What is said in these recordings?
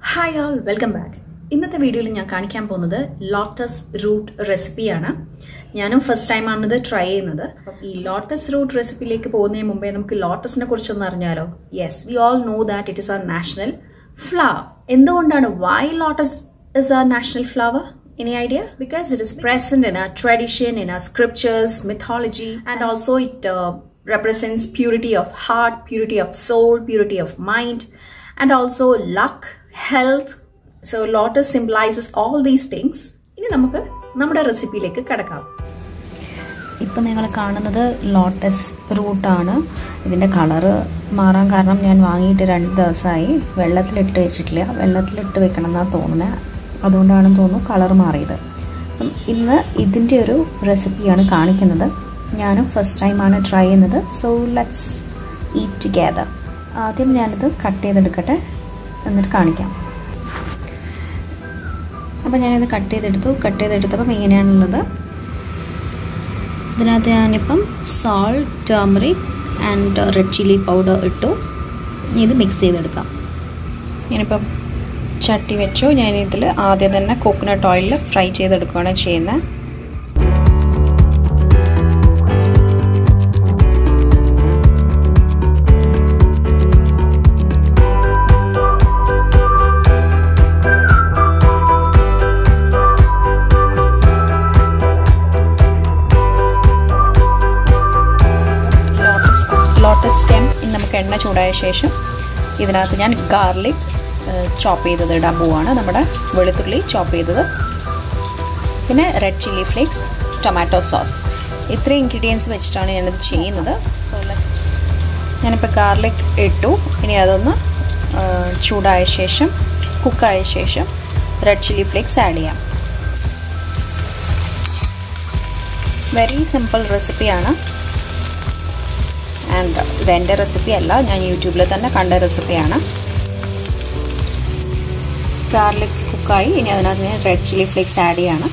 Hi ആൾ welcome back ഇന്നത്തെ വീഡിയോയിൽ ഞാൻ കാണിക്കാൻ പോകുന്നത് ലോട്ടസ് റൂട്ട് റെസിപ്പിയാണ് ഞാനും ഫസ്റ്റ് ടൈമാണ് ഇത് ട്രൈ ചെയ്യുന്നത് അപ്പം ഈ ലോട്ടസ് റൂട്ട് റെസിപ്പിയിലേക്ക് പോകുന്നതിന് മുമ്പേ നമുക്ക് ലോട്ടസിനെ കുറിച്ചൊന്ന് അറിഞ്ഞാലോ yes we all know that it is our national flower എന്തുകൊണ്ടാണ് why lotus is our national flower Any idea? Because it is present in our tradition, in our scriptures, mythology, and also it uh, represents purity of heart, purity of soul, purity of mind, and also luck, health. So lotus symbolizes all these things. ഇനി നമുക്ക് നമ്മുടെ റെസിപ്പിയിലേക്ക് കിടക്കാം ഇപ്പം നിങ്ങൾ കാണുന്നത് lotus റൂട്ടാണ് ഇതിൻ്റെ colour മാറാൻ കാരണം ഞാൻ വാങ്ങിയിട്ട് രണ്ട് ദിവസമായി വെള്ളത്തിലിട്ട് വെച്ചിട്ടില്ല വെള്ളത്തിലിട്ട് വെക്കണം എന്നാണ് തോന്നുന്നത് അതുകൊണ്ടാണെന്ന് തോന്നുന്നു കളർ മാറിയത് അപ്പം ഇന്ന് ഇതിൻ്റെ ഒരു റെസിപ്പിയാണ് കാണിക്കുന്നത് ഞാനും ഫസ്റ്റ് ടൈമാണ് ട്രൈ ചെയ്യുന്നത് സോ ലെറ്റ്സ് ഈറ്റ് ടുഗെദർ ആദ്യം ഞാനിത് കട്ട് ചെയ്തെടുക്കട്ടെ എന്നിട്ട് കാണിക്കാം അപ്പോൾ ഞാനിത് കട്ട് ചെയ്തെടുത്തു കട്ട് ചെയ്തെടുത്തപ്പം ഇങ്ങനെയാണുള്ളത് ഇതിനകത്ത് ഞാനിപ്പം salt turmeric and red chilli powder ഇട്ടു ഇനി ഇത് മിക്സ് ചെയ്തെടുക്കാം ഞാനിപ്പം ചട്ടി വെച്ചു ഞാനിതിൽ ആദ്യം തന്നെ കോക്കനട്ട് ഓയിലിൽ ഫ്രൈ ചെയ്തെടുക്കുകയാണ് ചെയ്യുന്നത് ലോട്ടസ് സ്റ്റെം നമുക്ക് എണ്ണ ചൂടായ ശേഷം ഇതിനകത്ത് ഞാൻ ഗാർലിക് ചോപ്പ് ചെയ്തത് ഇടാൻ പോവാണ് നമ്മുടെ വെളുത്തുള്ളി ചോപ്പ് ചെയ്തത് പിന്നെ red chilli flakes tomato sauce ഇത്രയും ഇൻഗ്രീഡിയൻസ് വെച്ചിട്ടാണ് ഞാനിത് ചെയ്യുന്നത് സോ ഞാനിപ്പോൾ ഗാർലിക് ഇട്ടു ഇനി അതൊന്ന് ചൂടായ ശേഷം കുക്കായ ശേഷം റെഡ് ചില്ലി ഫ്ലേക്സ് ആഡ് ചെയ്യാം വെരി സിമ്പിൾ റെസിപ്പിയാണ് ആൻഡ് ഇതെൻ്റെ റെസിപ്പി അല്ല ഞാൻ യൂട്യൂബിൽ തന്നെ കണ്ട റെസിപ്പിയാണ് ഗാർലിക് കുക്കായി ഇനി അതിനകത്ത് ഞാൻ റെഡ് ചില്ലി ഫ്ലേക്സ് ആഡ് ചെയ്യാണ്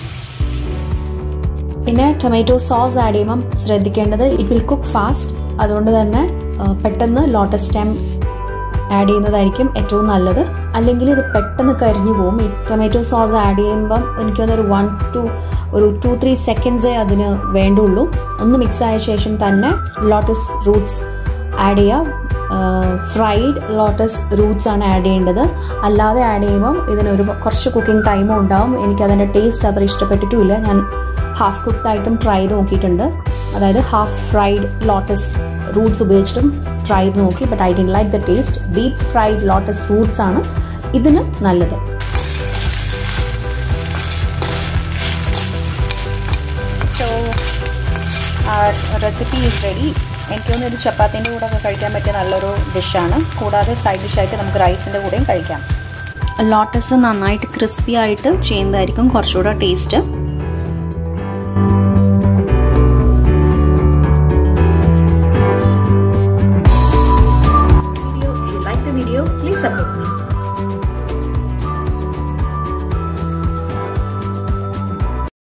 പിന്നെ ടൊമാറ്റോ സോസ് ആഡ് ചെയ്യുമ്പം ശ്രദ്ധിക്കേണ്ടത് ഇറ്റ് വിൽ കുക്ക് ഫാസ്റ്റ് അതുകൊണ്ട് തന്നെ പെട്ടെന്ന് ലോട്ടസ് സ്റ്റെം ആഡ് ചെയ്യുന്നതായിരിക്കും ഏറ്റവും നല്ലത് അല്ലെങ്കിൽ ഇത് പെട്ടെന്ന് കരിഞ്ഞു പോകും ഈ ടൊമാറ്റോ സോസ് ആഡ് ചെയ്യുമ്പം എനിക്കൊന്നൊരു വൺ ടു ഒരു ടു ത്രീ സെക്കൻഡ്സേ അതിന് വേണ്ടുള്ളൂ ഒന്ന് മിക്സ് ആയ ശേഷം തന്നെ ലോട്ടസ് റൂട്ട്സ് ആഡ് ചെയ്യാം ഫ്രൈഡ് ലോട്ടസ് റൂട്ട്സ് ആണ് ആഡ് ചെയ്യേണ്ടത് അല്ലാതെ ആഡ് ചെയ്യുമ്പം ഇതിനൊരു കുറച്ച് കുക്കിംഗ് ടൈമും ഉണ്ടാവും എനിക്ക് അതിൻ്റെ ടേസ്റ്റ് അത്ര ഇഷ്ടപ്പെട്ടിട്ടുമില്ല ഞാൻ ഹാഫ് കുക്ക്ഡ് ആയിട്ടും ട്രൈ ചെയ്ത് നോക്കിയിട്ടുണ്ട് അതായത് ഹാഫ് ഫ്രൈഡ് ലോട്ടസ് റൂട്ട്സ് ഉപയോഗിച്ചിട്ടും ട്രൈ ചെയ്ത് നോക്കി but I didn't like the taste deep fried lotus roots ആണ് ഇതിന് നല്ലത് സോ റെസിപ്പി ഈസ് റെഡി എനിക്ക് തോന്നുന്നു ഒരു ചപ്പാത്തിൻ്റെ കൂടെ ഒക്കെ കഴിക്കാൻ പറ്റിയ നല്ലൊരു ഡിഷാണ് കൂടാതെ സൈഡ് ഡിഷായിട്ട് നമുക്ക് റൈസിൻ്റെ കൂടെയും കഴിക്കാം ലോട്ടസ് നന്നായിട്ട് ക്രിസ്പി ആയിട്ട് ചെയ്യുന്നതായിരിക്കും കുറച്ചുകൂടെ ടേസ്റ്റ്